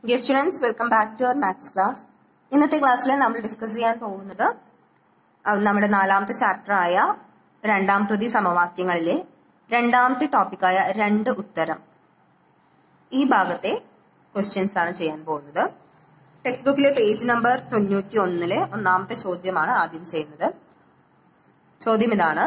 dear students welcome back to our maths class ഇന്നത്തെ ക്ലാസ്സിൽ നമ്മൾ ഡിസ്കസ് ചെയ്യാൻ പോകുന്നത് അഹ് നമ്മുടെ നാലാമത്തെ ചാപ്റ്റർ ആയ രണ്ടാം കൃതി സമവാക്യങ്ങളിലെ രണ്ടാമത്തെ ടോപ്പിക്കായ രണ്ട് ഉത്തരം ഈ ഭാഗത്തെ ക്വസ്റ്റ്യൻസ് ആണ് ചെയ്യാൻ പോകുന്നത് ടെക്സ്റ്റ് ബുക്കിലെ പേജ് നമ്പർ തൊണ്ണൂറ്റി ഒന്നിലെ ഒന്നാമത്തെ ചോദ്യമാണ് ആദ്യം ചെയ്യുന്നത് ചോദ്യം ഇതാണ്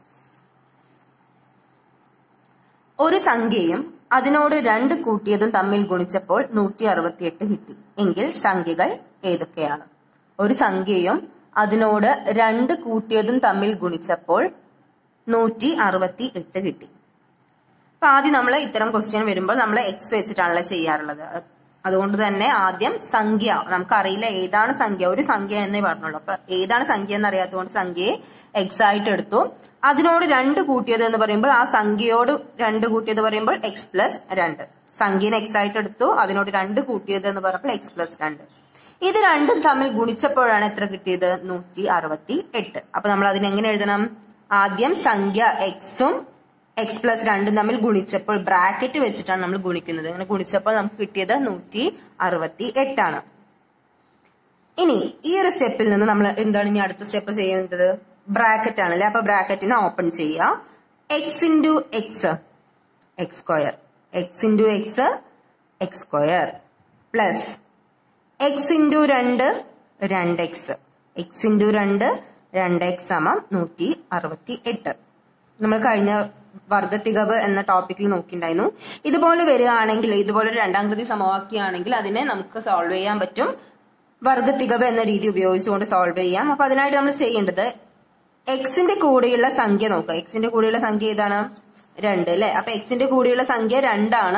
ഒരു സംഖ്യയും അതിനോട് രണ്ട് കൂട്ടിയതും തമ്മിൽ ഗുണിച്ചപ്പോൾ നൂറ്റി അറുപത്തിയെട്ട് കിട്ടി എങ്കിൽ സംഖ്യകൾ ഏതൊക്കെയാണ് ഒരു സംഖ്യയും അതിനോട് രണ്ട് കൂട്ടിയതും തമ്മിൽ ഗുണിച്ചപ്പോൾ നൂറ്റി അറുപത്തി എട്ട് കിട്ടി അപ്പൊ ആദ്യം നമ്മൾ ഇത്തരം ക്വസ്റ്റ്യൻ വരുമ്പോൾ നമ്മൾ എക്സ് വെച്ചിട്ടാണല്ലോ ചെയ്യാറുള്ളത് അതുകൊണ്ട് തന്നെ ആദ്യം സംഖ്യ നമുക്കറിയില്ല ഏതാണ് സംഖ്യ ഒരു സംഖ്യ എന്നേ പറഞ്ഞുള്ളൂ അപ്പൊ ഏതാണ് സംഖ്യ എന്ന് അറിയാത്തതുകൊണ്ട് സംഖ്യയെ എക്സ് ആയിട്ട് എടുത്തു അതിനോട് രണ്ട് കൂട്ടിയത് എന്ന് പറയുമ്പോൾ ആ സംഖ്യയോട് രണ്ട് കൂട്ടിയത് പറയുമ്പോൾ എക്സ് പ്ലസ് രണ്ട് സംഖ്യനെ എക്സ് ആയിട്ട് എടുത്തു അതിനോട് രണ്ട് കൂട്ടിയത് എന്ന് പറയുമ്പോൾ എക്സ് പ്ലസ് രണ്ട് ഇത് രണ്ടും തമ്മിൽ ഗുണിച്ചപ്പോഴാണ് എത്ര കിട്ടിയത് നൂറ്റി അറുപത്തി എട്ട് അപ്പൊ നമ്മൾ അതിനെ എങ്ങനെ എഴുതണം ആദ്യം സംഖ്യ എക്സും എക്സ് പ്ലസ് രണ്ടും തമ്മിൽ ഗുണിച്ചപ്പോൾ ബ്രാക്കറ്റ് വെച്ചിട്ടാണ് നമ്മൾ ഗുണിക്കുന്നത് അങ്ങനെ ഗുണിച്ചപ്പോൾ നമുക്ക് കിട്ടിയത് നൂറ്റി അറുപത്തി എട്ടാണ് ഇനി ഈ ഒരു സ്റ്റെപ്പിൽ നിന്ന് നമ്മൾ എന്താണ് ഇനി അടുത്ത സ്റ്റെപ്പ് ചെയ്യുന്നത് ബ്രാക്കറ്റ് ആണല്ലേ അപ്പൊ ബ്രാക്കറ്റിനെ ഓപ്പൺ ചെയ്യുക x into x x square x into x x square plus x into രണ്ട് രണ്ട് എക്സ് എക്സ് ഇൻറ്റു രണ്ട് രണ്ട് എക്സ് സമം നൂറ്റി അറുപത്തി എട്ട് നമ്മൾ കഴിഞ്ഞ വർഗത്തികവ് എന്ന ടോപ്പിക്കിൽ നോക്കിണ്ടായിരുന്നു ഇതുപോലെ വരികയാണെങ്കിൽ ഇതുപോലെ ഒരു രണ്ടാം കൃതി സമവാക്യമാണെങ്കിൽ അതിനെ നമുക്ക് സോൾവ് ചെയ്യാൻ പറ്റും വർഗത്തികവ് എന്ന രീതി ഉപയോഗിച്ചുകൊണ്ട് സോൾവ് ചെയ്യാം അപ്പൊ അതിനായിട്ട് നമ്മൾ ചെയ്യേണ്ടത് എക്സിന്റെ കൂടെയുള്ള സംഖ്യ നോക്കുക എക്സിന്റെ കൂടെയുള്ള സംഖ്യ ഏതാണ് രണ്ട് അല്ലെ അപ്പൊ എക്സിന്റെ കൂടെയുള്ള സംഖ്യ രണ്ടാണ്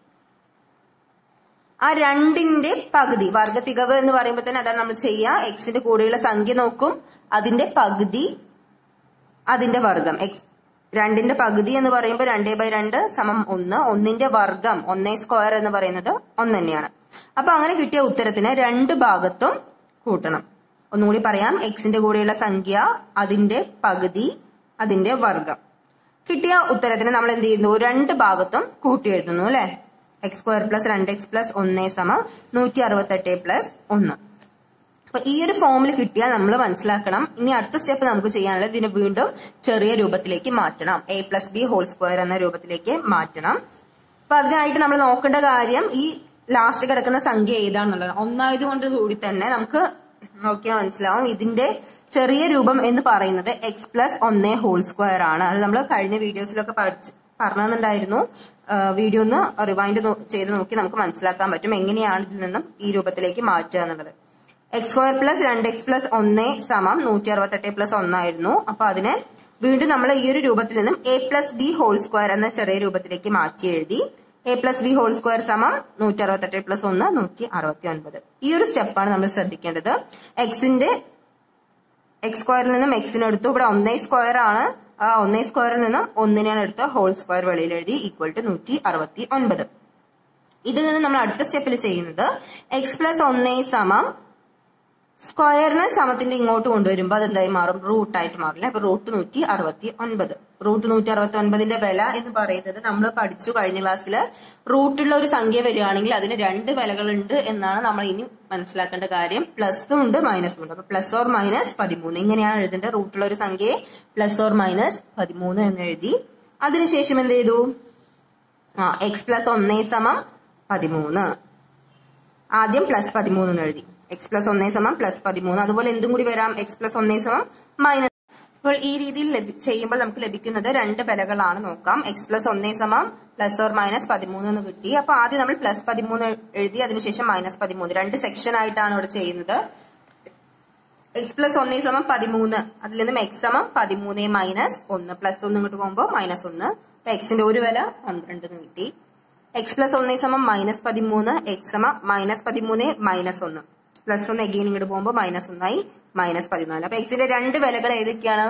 ആ രണ്ടിന്റെ പകുതി വർഗത്തികവ് എന്ന് പറയുമ്പോൾ തന്നെ അതാണ് നമ്മൾ ചെയ്യുക എക്സിന്റെ കൂടെയുള്ള സംഖ്യ നോക്കും അതിന്റെ പകുതി അതിന്റെ വർഗം എക്സ് രണ്ടിന്റെ പകുതി എന്ന് പറയുമ്പോൾ രണ്ടേ ബൈ രണ്ട് സമം ഒന്ന് ഒന്നിന്റെ വർഗം ഒന്നേ സ്ക്വയർ എന്ന് പറയുന്നത് ഒന്ന് തന്നെയാണ് അപ്പൊ അങ്ങനെ കിട്ടിയ ഉത്തരത്തിന് രണ്ട് ഭാഗത്തും കൂട്ടണം ഒന്നുകൂടി പറയാം എക്സിന്റെ കൂടെയുള്ള സംഖ്യ അതിന്റെ പകുതി അതിന്റെ വർഗം കിട്ടിയ ഉത്തരത്തിന് നമ്മൾ എന്ത് ചെയ്യുന്നു രണ്ട് ഭാഗത്തും കൂട്ടി എഴുതുന്നു അല്ലെ എക്സ് സ്ക്വയർ പ്ലസ് രണ്ട് എക്സ് പ്ലസ് ഒന്നേ സമം നൂറ്റി അറുപത്തെട്ട് പ്ലസ് ഒന്ന് അപ്പൊ ഈ ഒരു ഫോമിൽ കിട്ടിയാൽ നമ്മൾ മനസ്സിലാക്കണം ഇനി അടുത്ത സ്റ്റെപ്പ് നമുക്ക് ചെയ്യാനുള്ളത് ഇതിനെ വീണ്ടും ചെറിയ രൂപത്തിലേക്ക് മാറ്റണം a plus b whole square എന്ന രൂപത്തിലേക്ക് മാറ്റണം അപ്പൊ അതിനായിട്ട് നമ്മൾ നോക്കേണ്ട കാര്യം ഈ ലാസ്റ്റ് കിടക്കുന്ന സംഖ്യ ഏതാണെന്നുള്ളത് ഒന്നായത് കൊണ്ട് കൂടി തന്നെ നമുക്ക് നോക്കിയാൽ മനസ്സിലാവും ഇതിന്റെ ചെറിയ രൂപം എന്ന് പറയുന്നത് എക്സ് പ്ലസ് ഒന്നേ ഹോൾ സ്ക്വയർ ആണ് അത് നമ്മൾ കഴിഞ്ഞ വീഡിയോസിലൊക്കെ പഠിച്ച് പറഞ്ഞിട്ടുണ്ടായിരുന്നു വീഡിയോ ഒന്ന് റിവൈൻഡ് ചെയ്ത് നോക്കി നമുക്ക് മനസ്സിലാക്കാൻ പറ്റും എങ്ങനെയാണ് ഇതിൽ നിന്നും ഈ രൂപത്തിലേക്ക് മാറ്റുക എന്നുള്ളത് എക്സ് സ്ക്വയർ പ്ലസ് രണ്ട് എക്സ് പ്ലസ് ഒന്ന് സമം നൂറ്റി അറുപത്തെട്ട് പ്ലസ് ഒന്നായിരുന്നു അപ്പൊ അതിനെ വീണ്ടും നമ്മൾ ഈ ഒരു രൂപത്തിൽ നിന്നും a plus b whole square എന്ന ചെറിയ രൂപത്തിലേക്ക് മാറ്റി എഴുതി a plus b whole square സമം നൂറ്റി അറുപത്തെട്ട് പ്ലസ് ഒന്ന് നൂറ്റി അറുപത്തി ഒൻപത് ഈ ഒരു സ്റ്റെപ്പാണ് നമ്മൾ ശ്രദ്ധിക്കേണ്ടത് എക്സിന്റെ എക്സ് സ്ക്വയറിൽ നിന്നും എക്സിന് എടുത്തു ഇവിടെ ഒന്നേ സ്ക്വയർ ആണ് ആ ഒന്നേ സ്ക്വയറിൽ നിന്നും ഒന്നിനെയാണ് എടുത്ത് ഹോൾ സ്ക്വയർ വെളിയിൽ എഴുതി ഈക്വൽ ടു നൂറ്റി അറുപത്തി ഒൻപത് ഇതിൽ നിന്ന് നമ്മൾ അടുത്ത സ്റ്റെപ്പിൽ ചെയ്യുന്നത് എക്സ് പ്ലസ് ഒന്നേ സമം സ്ക്വയറിനെ സമത്തിന്റെ ഇങ്ങോട്ട് കൊണ്ടുവരുമ്പോൾ അത് എന്തായി മാറും റൂട്ട് ആയിട്ട് മാറില്ല അപ്പൊ റൂട്ട് നൂറ്റി അറുപത്തി ഒൻപത് റൂട്ട് നൂറ്റി അറുപത്തി ഒൻപതിന്റെ വില എന്ന് പറയുന്നത് നമ്മൾ പഠിച്ചു കഴിഞ്ഞ ക്ലാസ്സിൽ റൂട്ടുള്ള ഒരു സംഖ്യ വരികയാണെങ്കിൽ അതിന് രണ്ട് വിലകളുണ്ട് എന്നാണ് നമ്മൾ ഇനി മനസ്സിലാക്കേണ്ട കാര്യം പ്ലസും ഉണ്ട് മൈനസും ഉണ്ട് അപ്പൊ പ്ലസ് ഓർ മൈനസ് പതിമൂന്ന് ഇങ്ങനെയാണ് എഴുതേണ്ടത് റൂട്ടുള്ള ഒരു സംഖ്യയെ പ്ലസ് ഓർ മൈനസ് പതിമൂന്ന് എന്ന് എഴുതി അതിനുശേഷം എന്ത് ചെയ്തു ആ എക്സ് പ്ലസ് ഒന്നേ സമം പതിമൂന്ന് ആദ്യം പ്ലസ് പതിമൂന്ന് എന്ന് എഴുതി എക്സ് പ്ലസ് ഒന്നേ സമം പ്ലസ് പതിമൂന്ന് അതുപോലെ എന്തും കൂടി വരാം എക്സ് പ്ലസ് ഒന്നേ സമം മൈനസ് അപ്പോൾ ഈ രീതിയിൽ ചെയ്യുമ്പോൾ നമുക്ക് ലഭിക്കുന്നത് രണ്ട് വിലകളാണ് നോക്കാം എക്സ് പ്ലസ് ഒന്നേ സമം പ്ലസ് ഓർ മൈനസ് പതിമൂന്ന് എന്ന് കിട്ടി അപ്പൊ ആദ്യം നമ്മൾ പ്ലസ് പതിമൂന്ന് എഴുതി അതിനുശേഷം മൈനസ് പതിമൂന്ന് രണ്ട് സെക്ഷൻ ആയിട്ടാണ് ഇവിടെ ചെയ്യുന്നത് എക്സ് പ്ലസ് ഒന്നേ സമം പതിമൂന്ന് അതിൽ നിന്നും എക്സ് സമം പതിമൂന്ന് മൈനസ് ഒന്ന് പ്ലസ് ഒന്ന് ഇങ്ങോട്ട് പോകുമ്പോൾ മൈനസ് ഒന്ന് അപ്പൊ എക്സിന്റെ ഒരു വില പന്ത്രണ്ട് എന്ന് കിട്ടി എക്സ് പ്ലസ് ഒന്നേ സമം മൈനസ് പതിമൂന്ന് എക്സ് സമം മൈനസ് പതിമൂന്ന് മൈനസ് ഒന്ന് പ്ലസ് ഒന്ന് എഗെയിൻ ഇങ്ങോട്ട് പോകുമ്പോൾ മൈനസ് ഒന്നായി മൈനസ് പതിനാല് അപ്പൊ എക്സിന്റെ രണ്ട് വിലകൾ ഏതൊക്കെയാണ്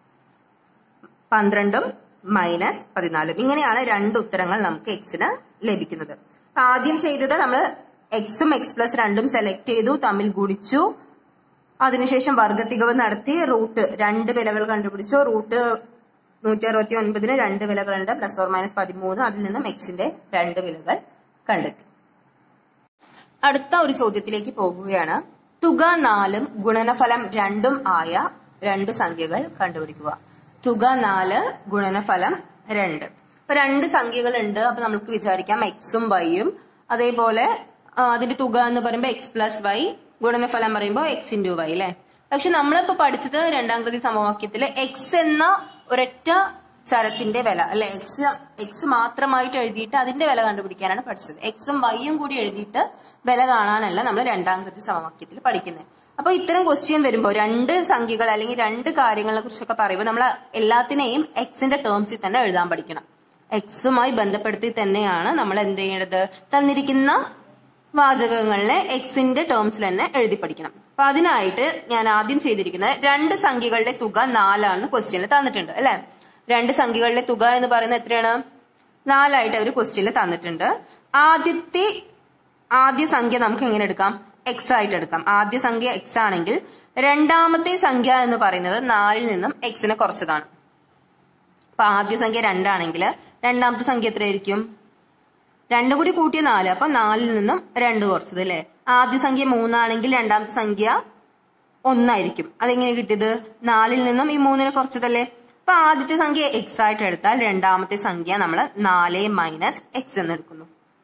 പന്ത്രണ്ടും മൈനസ് പതിനാലും ഇങ്ങനെയാണ് രണ്ട് ഉത്തരങ്ങൾ നമുക്ക് എക്സിന് ലഭിക്കുന്നത് ആദ്യം ചെയ്തത് നമ്മൾ എക്സും എക്സ് പ്ലസ് രണ്ടും സെലക്ട് ചെയ്തു തമ്മിൽ ഗുണിച്ചു അതിനുശേഷം വർഗത്തികവ് നടത്തി റൂട്ട് രണ്ട് വിലകൾ കണ്ടുപിടിച്ചു റൂട്ട് നൂറ്റി അറുപത്തി ഒൻപതിന് രണ്ട് വിലകളുണ്ട് പ്ലസ് ഓർ മൈനസ് പതിമൂന്ന് അതിൽ നിന്നും എക്സിന്റെ രണ്ട് വിലകൾ കണ്ടെത്തി അടുത്ത ഒരു ചോദ്യത്തിലേക്ക് പോകുകയാണ് തുക നാലും ഗുണനഫലം രണ്ടും ആയ രണ്ട് സംഖ്യകൾ കണ്ടുപിടിക്കുക തുക നാല് ഗുണനഫലം രണ്ട് അപ്പൊ രണ്ട് സംഖ്യകൾ ഉണ്ട് അപ്പൊ നമുക്ക് വിചാരിക്കാം എക്സും വൈയും അതേപോലെ ആ, അതിന്റെ തുക എന്ന് പറയുമ്പോൾ എക്സ് പ്ലസ് വൈ ഗുണനഫലം പറയുമ്പോൾ എക്സ് ഇൻറ്റു വൈ അല്ലെ പക്ഷെ നമ്മളിപ്പോ പഠിച്ചത് രണ്ടാം കൃതി സമവാക്യത്തില് എക്സ് എന്ന ഒരൊറ്റ ചരത്തിന്റെ വില അല്ലെ എക്സ് എക്സ് മാത്രമായിട്ട് എഴുതിയിട്ട് അതിന്റെ വില കണ്ടുപിടിക്കാനാണ് പഠിച്ചത് എക്സും വൈയും കൂടി എഴുതിയിട്ട് വില കാണാനല്ല നമ്മൾ രണ്ടാം കൃതി സമവാക്യത്തിൽ പഠിക്കുന്നത് അപ്പൊ ഇത്തരം ക്വസ്റ്റ്യൻ വരുമ്പോൾ രണ്ട് സംഖ്യകൾ അല്ലെങ്കിൽ രണ്ട് കാര്യങ്ങളെ കുറിച്ചൊക്കെ പറയുമ്പോൾ നമ്മൾ എല്ലാത്തിനെയും എക്സിന്റെ ടേംസിൽ തന്നെ എഴുതാൻ പഠിക്കണം എക്സുമായി ബന്ധപ്പെടുത്തി തന്നെയാണ് നമ്മൾ എന്ത് ചെയ്യേണ്ടത് തന്നിരിക്കുന്ന വാചകങ്ങളിലെ എക്സിന്റെ ടേംസിൽ തന്നെ എഴുതി പഠിക്കണം അപ്പൊ അതിനായിട്ട് ഞാൻ ആദ്യം ചെയ്തിരിക്കുന്നത് രണ്ട് സംഖ്യകളുടെ തുക നാലാണെന്ന് ക്വസ്റ്റ്യനിൽ തന്നിട്ടുണ്ട് അല്ലെ രണ്ട് സംഖ്യകളുടെ തുക എന്ന് പറയുന്നത് എത്രയാണ് നാലായിട്ട് അവർ ക്വസ്റ്റ്യനിൽ തന്നിട്ടുണ്ട് ആദ്യത്തെ ആദ്യ സംഖ്യ നമുക്ക് എങ്ങനെ എടുക്കാം എക്സ് ആയിട്ട് എടുക്കാം ആദ്യ സംഖ്യ എക്സ് ആണെങ്കിൽ രണ്ടാമത്തെ സംഖ്യ എന്ന് പറയുന്നത് നാലിൽ നിന്നും എക്സിനെ കുറച്ചതാണ് അപ്പൊ ആദ്യ സംഖ്യ രണ്ടാണെങ്കിൽ രണ്ടാമത്തെ സംഖ്യ എത്രയായിരിക്കും രണ്ടും കൂടി കൂട്ടിയ നാല് അപ്പൊ നാലിൽ നിന്നും രണ്ട് കുറച്ചത് അല്ലെ ആദ്യ സംഖ്യ മൂന്നാണെങ്കിൽ രണ്ടാമത്തെ സംഖ്യ ഒന്നായിരിക്കും അതെങ്ങനെ കിട്ടിയത് നാലിൽ നിന്നും ഈ മൂന്നിനെ കുറച്ചതല്ലേ അപ്പൊ ആദ്യത്തെ സംഖ്യ എക്സ് ആയിട്ട് എടുത്താൽ രണ്ടാമത്തെ സംഖ്യ നമ്മൾ നാല് മൈനസ് എക്സ് എന്ന് എടുക്കുന്നു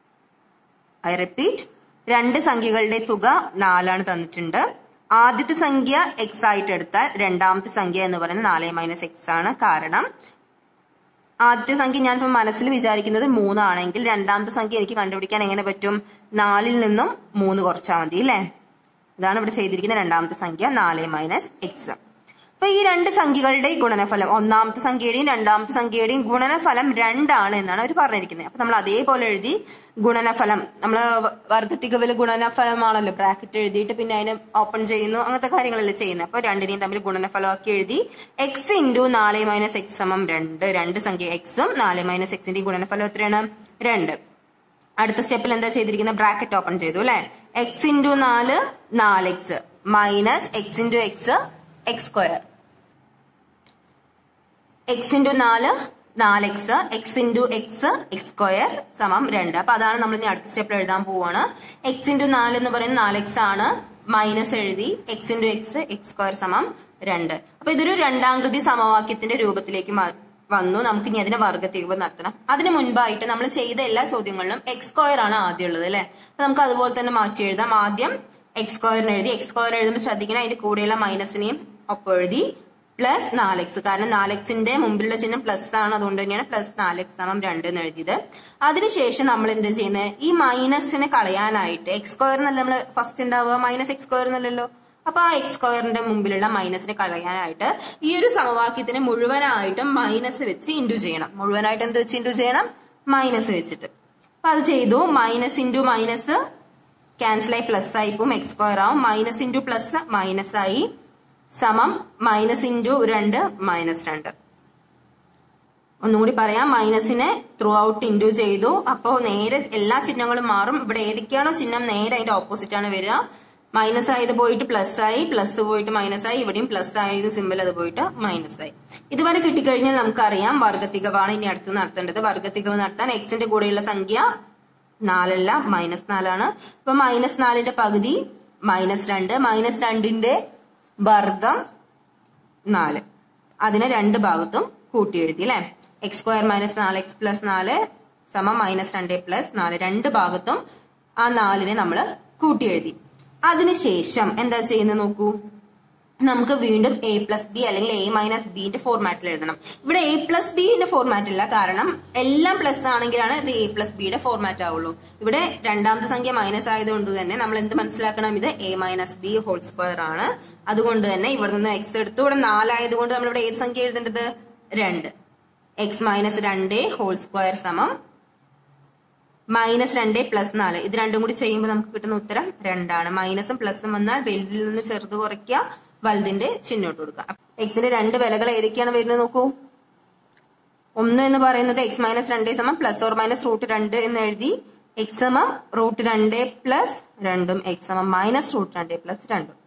ഐ റിപ്പീറ്റ് രണ്ട് സംഖ്യകളുടെ തുക നാലാണ് തന്നിട്ടുണ്ട് ആദ്യത്തെ സംഖ്യ എക്സ് ആയിട്ട് എടുത്താൽ രണ്ടാമത്തെ സംഖ്യ എന്ന് പറയുന്നത് നാല് മൈനസ് എക്സ് ആണ് കാരണം ആദ്യത്തെ സംഖ്യ ഞാൻ ഇപ്പം മനസ്സിൽ വിചാരിക്കുന്നത് മൂന്നാണെങ്കിൽ രണ്ടാമത്തെ സംഖ്യ എനിക്ക് കണ്ടുപിടിക്കാൻ എങ്ങനെ പറ്റും നാലിൽ നിന്നും മൂന്ന് കുറച്ചാൽ മതി അല്ലേ ഇതാണ് ഇവിടെ ചെയ്തിരിക്കുന്ന രണ്ടാമത്തെ സംഖ്യ നാല് മൈനസ് എക്സ് അപ്പൊ ഈ രണ്ട് സംഖ്യകളുടെ ഗുണനഫലം ഒന്നാമത്തെ സംഖ്യയുടെയും രണ്ടാമത്തെ സംഖ്യയുടെയും ഗുണനഫലം രണ്ടാണ് എന്നാണ് അവർ പറഞ്ഞിരിക്കുന്നത് അപ്പൊ നമ്മൾ അതേപോലെ എഴുതി ഗുണനഫലം നമ്മൾ വർഗത്തികവില് ഗുണനഫലമാണല്ലോ ബ്രാക്കറ്റ് എഴുതിയിട്ട് പിന്നെ അതിനെ ഓപ്പൺ ചെയ്യുന്നു അങ്ങനത്തെ കാര്യങ്ങളല്ലേ ചെയ്യുന്നത് അപ്പൊ രണ്ടിനെയും തമ്മിൽ ഗുണനഫലമാക്കി എഴുതി എക്സ് ഇൻറ്റു നാല് മൈനസ് എക്സ് സമം രണ്ട് രണ്ട് സംഖ്യ എക്സും നാല് മൈനസ് എക്സിന്റെ ഗുണനഫലം എത്രയാണ് രണ്ട് അടുത്ത സ്റ്റെപ്പിൽ എന്താ ചെയ്തിരിക്കുന്നത് ബ്രാക്കറ്റ് ഓപ്പൺ ചെയ്തു അല്ലെ എക്സ് ഇൻറ്റു നാല് നാല് x minus x into x x square x into നാല് നാല് x x into x x square സമം രണ്ട് അപ്പൊ അതാണ് നമ്മൾ ഇനി അടുത്ത സ്റ്റെപ്പിൽ എഴുതാൻ പോവാണ് എക്സ് ഇൻറ്റു നാല് എന്ന് പറയുന്നത് നാല് എക്സ് ആണ് മൈനസ് എഴുതി x into x x square സമം രണ്ട് അപ്പൊ ഇതൊരു രണ്ടാം കൃതി സമവാക്യത്തിന്റെ രൂപത്തിലേക്ക് മാ- വന്നു നമുക്ക് ഇനി അതിന്റെ വർഗത്തിരിവ് നടത്തണം അതിന് മുൻപായിട്ട് നമ്മൾ ചെയ്ത എല്ലാ ചോദ്യങ്ങളിലും എക്സ് സ്ക്വയർ ആണ് ആദ്യം ഉള്ളത് അല്ലെ അപ്പൊ നമുക്ക് അതുപോലെ തന്നെ മാറ്റി എഴുതാം ആദ്യം എക്സ് സ്ക്വയറിന് എഴുതി എക്സ് സ്ക്വയർ എഴുതുമ്പോൾ ശ്രദ്ധിക്കണം അതിന്റെ കൂടെയുള്ള മൈനസിനെയും ഒപ്പം എഴുതി പ്ലസ് നാല് എക്സ് കാരണം നാല് എക്സിന്റെ മുമ്പിലുള്ള ചിഹ്നം പ്ലസ് ആണ് അതുകൊണ്ട് തന്നെയാണ് പ്ലസ് നാല് എക്സ് സമം രണ്ട് എന്ന് എഴുതിയത് അതിനുശേഷം നമ്മൾ എന്ത് ചെയ്യുന്നത് ഈ മൈനസിനെ കളയാനായിട്ട് എക്സ് സ്ക്വയർ എന്നല്ല നമ്മൾ ഫസ്റ്റ് ഉണ്ടാവുക മൈനസ് എക്സ് സ്ക്വയർ എന്നല്ലല്ലോ അപ്പൊ ആ എക്സ് സ്ക്വയറിന്റെ മുമ്പിലുള്ള മൈനസിനെ കളയാനായിട്ട് ഈ ഒരു സമവാക്യത്തിന് മുഴുവനായിട്ടും മൈനസ് വെച്ച് ഇൻഡു ചെയ്യണം മുഴുവനായിട്ട് എന്ത് വെച്ച് ഇൻഡു ചെയ്യണം മൈനസ് വെച്ചിട്ട് അപ്പൊ അത് ചെയ്തു മൈനസ് ഇൻറ്റു മൈനസ് ക്യാൻസൽ ആയി പ്ലസ് ആയി പോകും എക്സ് സ്ക്വയർ ആവും മൈനസ് ഇൻറ്റു പ്ലസ് മൈനസ് ആയി സമം മൈനസ് ഇൻറ്റു രണ്ട് മൈനസ് രണ്ട് ഒന്നുകൂടി പറയാം മൈനസിനെ ത്രൂ ഔട്ട് ഇൻറ്റു ചെയ്തു അപ്പോൾ നേരെ എല്ലാ ചിഹ്നങ്ങളും മാറും ഇവിടെ ഏതൊക്കെയാണോ ചിഹ്നം നേരെ അതിന്റെ ഓപ്പോസിറ്റ് ആണ് വരിക മൈനസ് ആയത് പോയിട്ട് പ്ലസ് ആയി പ്ലസ് പോയിട്ട് മൈനസ് ആയി ഇവിടെയും പ്ലസ് ആയത് സിമ്പിൾ അത് പോയിട്ട് മൈനസ് ആയി ഇതുവരെ കിട്ടിക്കഴിഞ്ഞാൽ നമുക്കറിയാം വർഗത്തികവാണ് ഇനി അടുത്ത് നടത്തേണ്ടത് വർഗത്തികവ് നടത്താൻ എക്സിന്റെ കൂടെയുള്ള സംഖ്യ നാലല്ല മൈനസ് നാലാണ് അപ്പൊ മൈനസ് നാലിന്റെ പകുതി മൈനസ് രണ്ട് മൈനസ് രണ്ടിന്റെ വർഗം നാല് അതിനെ രണ്ട് ഭാഗത്തും കൂട്ടി എഴുതി അല്ലെ എക്സ് സ്ക്വയർ മൈനസ് നാല് എക്സ് പ്ലസ് നാല് സമം മൈനസ് രണ്ട് പ്ലസ് നാല് രണ്ട് ഭാഗത്തും ആ നാലിനെ നമ്മൾ കൂട്ടി എഴുതി അതിനുശേഷം എന്താ ചെയ്യുന്നത് നോക്കൂ നമുക്ക് വീണ്ടും എ പ്ലസ് ബി അല്ലെങ്കിൽ എ മൈനസ് ബിന്റെ ഫോർമാറ്റിൽ എഴുതണം ഇവിടെ എ പ്ലസ് ബിന്റെ ഫോർമാറ്റ് ഇല്ല കാരണം എല്ലാം പ്ലസ് ആണെങ്കിലാണ് ഇത് എ പ്ലസ് ബിയുടെ ഫോർമാറ്റ് ആവുള്ളൂ ഇവിടെ രണ്ടാമത്തെ സംഖ്യ മൈനസ് ആയതുകൊണ്ട് തന്നെ നമ്മൾ എന്ത് മനസ്സിലാക്കണം ഇത് a minus b whole square ആണ് അതുകൊണ്ട് തന്നെ ഇവിടെ നിന്ന് എക്സ് എടുത്തു ഇവിടെ നാലായതുകൊണ്ട് നമ്മൾ ഇവിടെ ഏത് സംഖ്യ എഴുതേണ്ടത് രണ്ട് എക്സ് മൈനസ് രണ്ട് ഹോൾ സ്ക്വയർ സമം മൈനസ് രണ്ട് പ്ലസ് നാല് ഇത് രണ്ടും കൂടി ചെയ്യുമ്പോൾ നമുക്ക് കിട്ടുന്ന ഉത്തരം രണ്ടാണ് മൈനസും പ്ലസും വന്നാൽ വലുതിൽ നിന്ന് ചെറുത് കുറയ്ക്കുക വലുതിന്റെ ചിഹ്നോട്ട് കൊടുക്കുക എക്സിന്റെ രണ്ട് വിലകൾ ഏതൊക്കെയാണ് വരുന്നത് നോക്കൂ ഒന്ന് എന്ന് പറയുന്നത് എക്സ് മൈനസ് രണ്ട് സമം പ്ലസ് ഓർ മൈനസ് റൂട്ട് രണ്ട് എന്ന് എഴുതി എക്സ് സമം റൂട്ട് രണ്ട് പ്ലസ് രണ്ടും എക്സ് സമം മൈനസ് റൂട്ട് രണ്ട് പ്ലസ് രണ്ടും